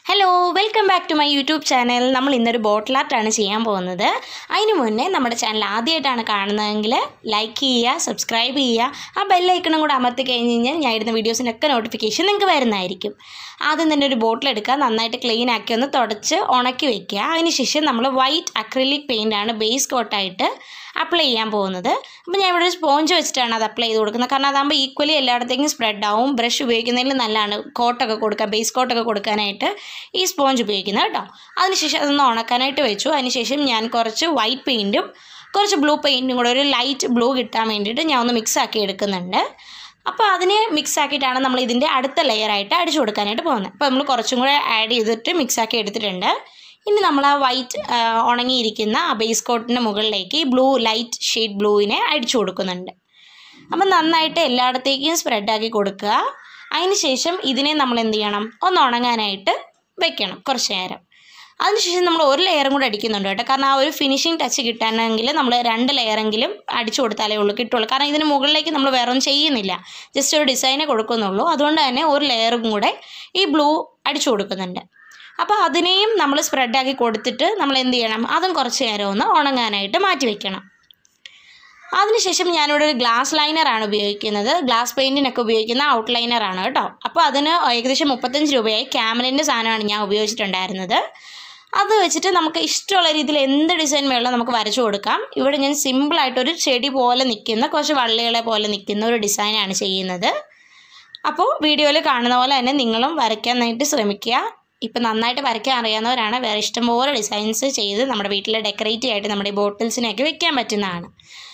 hello welcome back to my YouTube channel നമ്മൾ ഇന്നൊരു ബോട്ടിൽ ആർട്ടാണ് ചെയ്യാൻ പോകുന്നത് അതിന് മുന്നേ നമ്മുടെ ചാനൽ ആദ്യമായിട്ടാണ് കാണുന്നതെങ്കിൽ ലൈക്ക് ചെയ്യുക സബ്സ്ക്രൈബ് ചെയ്യുക ആ ബെല്ലൈക്കണും കൂടെ അമർത്തി കഴിഞ്ഞ് കഴിഞ്ഞാൽ ഞാൻ ഇടുന്ന വീഡിയോസിനൊക്കെ നോട്ടിഫിക്കേഷൻ നിങ്ങൾക്ക് വരുന്നതായിരിക്കും ആദ്യം തന്നെ ഒരു ബോട്ടിൽ എടുക്കുക നന്നായിട്ട് ക്ലീൻ ആക്കി ഒന്ന് തുടച്ച് ഉണക്കി വെക്കുക അതിന് ശേഷം നമ്മൾ വൈറ്റ് അക്രിലിക് പെയിൻ്റാണ് ബേസ് കോട്ടായിട്ട് അപ്ലൈ ചെയ്യാൻ പോകുന്നത് അപ്പോൾ ഞാൻ ഇവിടെ ഒരു സ്പോഞ്ച് വെച്ചിട്ടാണ് അത് അപ്ലൈ ചെയ്ത് കൊടുക്കുന്നത് കാരണം അതാകുമ്പോൾ ഈക്വലി എല്ലായിടത്തേക്കും സ്പ്രെഡ് ആവും ബ്രഷ് ഉപയോഗിക്കുന്നതിൽ നല്ലതാണ് കോട്ടൊക്കെ കൊടുക്കുക ബേസ് കോട്ടൊക്കെ കൊടുക്കാനായിട്ട് ഈ സ്പോഞ്ച് ഉപയോഗിക്കുന്നത് കേട്ടോ അതിനുശേഷം അതൊന്ന് ഉണക്കാനായിട്ട് വെച്ചു അതിനുശേഷം ഞാൻ കുറച്ച് വൈറ്റ് പെയിൻറ്റും കുറച്ച് ബ്ലൂ പെയിൻറ്റും കൂടെ ഒരു ലൈറ്റ് ബ്ലൂ കിട്ടാൻ വേണ്ടിയിട്ട് ഞാൻ ഒന്ന് മിക്സ് ആക്കി എടുക്കുന്നുണ്ട് അപ്പോൾ അതിനെ മിക്സ് ആക്കിയിട്ടാണ് നമ്മൾ ഇതിൻ്റെ അടുത്ത ലെയറായിട്ട് അടിച്ചു കൊടുക്കാനായിട്ട് പോകുന്നത് അപ്പോൾ നമ്മൾ കുറച്ചും കൂടെ ആഡ് ചെയ്തിട്ട് മിക്സ് ആക്കി എടുത്തിട്ടുണ്ട് ഇനി നമ്മൾ ആ വൈറ്റ് ഉണങ്ങിയിരിക്കുന്ന ആ ബേസ് കോട്ടിൻ്റെ മുകളിലേക്ക് ഈ ബ്ലൂ ലൈറ്റ് ഷെയ്ഡ് ബ്ലൂവിനെ അടിച്ചു കൊടുക്കുന്നുണ്ട് അപ്പം നന്നായിട്ട് എല്ലായിടത്തേക്കും സ്പ്രെഡാക്കി കൊടുക്കുക അതിന് ശേഷം ഇതിനെ നമ്മൾ എന്ത് ചെയ്യണം ഒന്ന് ഉണങ്ങാനായിട്ട് വെക്കണം കുറച്ച് നേരം അതിനുശേഷം നമ്മൾ ഒരു ലെയറും കൂടെ അടിക്കുന്നുണ്ട് കേട്ടോ കാരണം ആ ഒരു ഫിനിഷിങ് ടച്ച് കിട്ടാനെങ്കിൽ നമ്മൾ രണ്ട് ലെയറെങ്കിലും അടിച്ചു കൊടുത്താലേ ഉള്ളൂ കിട്ടുള്ളൂ കാരണം ഇതിന് മുകളിലേക്ക് നമ്മൾ വേറെ ഒന്നും ചെയ്യുന്നില്ല ജസ്റ്റ് ഒരു ഡിസൈനെ കൊടുക്കുന്നുള്ളൂ അതുകൊണ്ട് തന്നെ ഒരു ലെയറും കൂടെ ഈ ബ്ലൂ അടിച്ചു കൊടുക്കുന്നുണ്ട് അപ്പോൾ അതിനെയും നമ്മൾ സ്പ്രെഡാക്കി കൊടുത്തിട്ട് നമ്മൾ എന്ത് ചെയ്യണം അതും കുറച്ച് നേരം ഒന്ന് ഉണങ്ങാനായിട്ട് മാറ്റി വെക്കണം അതിനുശേഷം ഞാനിവിടെ ഒരു ഗ്ലാസ് ലൈനറാണ് ഉപയോഗിക്കുന്നത് ഗ്ലാസ് പെയിൻറ്റിനൊക്കെ ഉപയോഗിക്കുന്ന ഔട്ട് ലൈനറാണ് കേട്ടോ അപ്പോൾ അതിന് ഏകദേശം മുപ്പത്തഞ്ച് രൂപയായി ക്യാമലിൻ്റെ സാധനമാണ് ഞാൻ ഉപയോഗിച്ചിട്ടുണ്ടായിരുന്നത് അത് വെച്ചിട്ട് നമുക്ക് ഇഷ്ടമുള്ള രീതിയിൽ എന്ത് ഡിസൈൻ വേണം നമുക്ക് വരച്ചു കൊടുക്കാം ഇവിടെ ഞാൻ സിമ്പിളായിട്ടൊരു ചെടി പോലെ നിൽക്കുന്ന കുറച്ച് വള്ളികളെ പോലെ നിൽക്കുന്ന ഒരു ഡിസൈനാണ് ചെയ്യുന്നത് അപ്പോൾ വീഡിയോയിൽ കാണുന്ന പോലെ തന്നെ നിങ്ങളും വരയ്ക്കാനായിട്ട് ശ്രമിക്കുക ഇപ്പം നന്നായിട്ട് വരയ്ക്കാൻ അറിയാവുന്നവരാണ് വേറെ ഇഷ്ടംപോലെ ഡിസൈൻസ് ചെയ്ത് നമ്മുടെ വീട്ടിൽ ഡെക്കറേറ്റ് ആയിട്ട് നമ്മുടെ ബോട്ടിൽസിനെയൊക്കെ വെക്കാൻ പറ്റുന്നതാണ്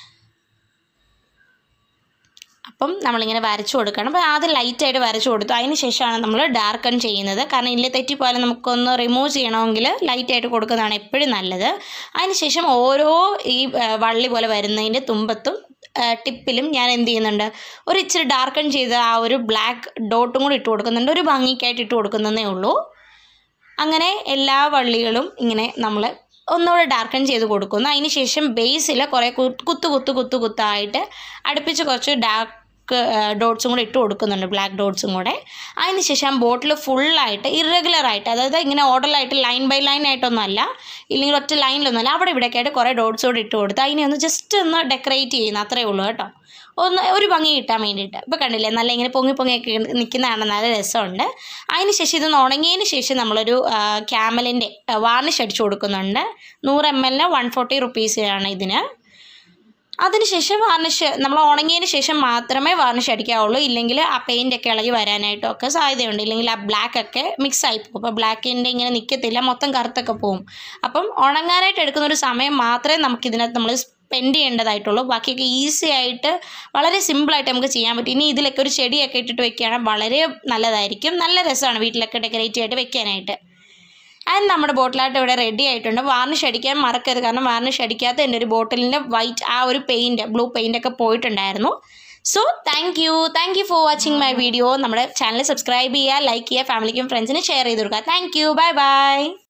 അപ്പം നമ്മളിങ്ങനെ വരച്ചു കൊടുക്കണം അപ്പോൾ ആദ്യം ലൈറ്റായിട്ട് വരച്ചു കൊടുത്തു അതിന് ശേഷമാണ് നമ്മൾ ഡാർക്കൺ ചെയ്യുന്നത് കാരണം ഇല്ല തെറ്റിപ്പോലെ നമുക്കൊന്ന് റിമൂവ് ചെയ്യണമെങ്കിൽ ലൈറ്റായിട്ട് കൊടുക്കുന്നതാണ് എപ്പോഴും നല്ലത് അതിന് ശേഷം ഓരോ ഈ വള്ളി പോലെ വരുന്നതിൻ്റെ തുമ്പത്തും ടിപ്പിലും ഞാൻ എന്ത് ചെയ്യുന്നുണ്ട് ഒരു ഇച്ചിരി ഡാർക്കൺ ചെയ്ത ആ ഒരു ബ്ലാക്ക് ഡോട്ടും കൂടി ഇട്ട് കൊടുക്കുന്നുണ്ട് ഒരു ഭംഗിക്കായിട്ട് ഇട്ട് കൊടുക്കുന്നതേ ഉള്ളൂ അങ്ങനെ എല്ലാ വള്ളികളും ഇങ്ങനെ നമ്മൾ ഒന്നുകൂടെ ഡാർക്കൺ ചെയ്ത് കൊടുക്കുന്നു അതിന് ശേഷം ബേസിൽ കുറേ കുത്തു കുത്തു കുത്തു കുത്തായിട്ട് അടുപ്പിച്ച് കുറച്ച് ഡാർക്ക് ഡോട്ട്സും കൂടെ ഇട്ട് കൊടുക്കുന്നുണ്ട് ബ്ലാക്ക് ഡോട്ട്സും കൂടെ അതിന് ശേഷം ബോട്ടിൽ ഫുള്ളായിട്ട് ഇറഗുലർ ആയിട്ട് അതായത് ഇങ്ങനെ ഓർഡറിലായിട്ട് ലൈൻ ബൈ ലൈൻ ആയിട്ടൊന്നും അല്ല ഇല്ലെങ്കിൽ ഒറ്റ ലൈനിലൊന്നുമല്ല അവിടെ ഇവിടെയൊക്കെ ആയിട്ട് കുറേ ഡോട്ട്സ് കൂടെ ഇട്ട് കൊടുത്ത് അതിനെ ഒന്ന് ജസ്റ്റ് ഒന്ന് ഡെക്കറേറ്റ് ചെയ്യുന്ന അത്രേ ഉള്ളൂ കേട്ടോ ഒന്ന് ഒരു ഭംഗി കിട്ടാൻ വേണ്ടിയിട്ട് ഇപ്പോൾ കണ്ടില്ലേ നല്ല ഇങ്ങനെ പൊങ്ങി പൊങ്ങിയൊക്കെ നിൽക്കുന്നതാണ് നല്ല രസമുണ്ട് അതിന് ശേഷം ഇത് ഉണങ്ങിയതിന് ശേഷം നമ്മളൊരു ക്യാമലിൻ്റെ വാർണിഷ് അടിച്ചു കൊടുക്കുന്നുണ്ട് നൂറ് എം എല്ലിന് വൺ ഫോർട്ടി റുപ്പീസാണ് ഇതിന് അതിനുശേഷം വാർണിഷ് നമ്മൾ ഉണങ്ങിയതിന് ശേഷം മാത്രമേ വാർണിഷ് അടിക്കാവുള്ളൂ ഇല്ലെങ്കിൽ ആ പെയിൻ്റ് ഒക്കെ ഇളകി വരാനായിട്ടും ഒക്കെ സാധ്യതയുണ്ട് ഇല്ലെങ്കിൽ ആ ബ്ലാക്ക് ഒക്കെ മിക്സ് ആയി പോകും അപ്പോൾ ബ്ലാക്കിൻ്റെ ഇങ്ങനെ നിൽക്കത്തില്ല മൊത്തം കറുത്തൊക്കെ പോകും അപ്പം ഉണങ്ങാനായിട്ട് എടുക്കുന്ന ഒരു സമയം മാത്രമേ നമുക്കിതിനകത്ത് നമ്മൾ സ്പെൻഡ് ചെയ്യേണ്ടതായിട്ടുള്ളൂ ബാക്കിയൊക്കെ ഈസി ആയിട്ട് വളരെ സിമ്പിളായിട്ട് നമുക്ക് ചെയ്യാൻ പറ്റും ഇനി ഇതിലൊക്കെ ഒരു ചെടിയൊക്കെ ഇട്ടിട്ട് വെക്കുകയാണെങ്കിൽ വളരെ നല്ലതായിരിക്കും നല്ല രസമാണ് വീട്ടിലൊക്കെ ഡെക്കറേറ്റ് ആയിട്ട് വെക്കാനായിട്ട് ആൻഡ് നമ്മുടെ ബോട്ടിലായിട്ട് ഇവിടെ റെഡി ആയിട്ടുണ്ട് വാർണിഷ് അടിക്കാൻ മറക്കരുത് കാരണം വാർണിഷ് അടിക്കാത്ത എൻ്റെ ഒരു ബോട്ടിലിൻ്റെ വൈറ്റ് ആ ഒരു പെയിൻറ്റ് ബ്ലൂ പെയിൻ്റ് ഒക്കെ പോയിട്ടുണ്ടായിരുന്നു so thank you thank you for watching my video നമ്മുടെ ചാനൽ സബ്സ്ക്രൈബ് ചെയ്യുക ലൈക്ക് ചെയ്യുക ഫാമിലിക്കും ഫ്രണ്ട്സിനും ഷെയർ ചെയ്ത് കൊടുക്കുക താങ്ക് യു ബൈ ബൈ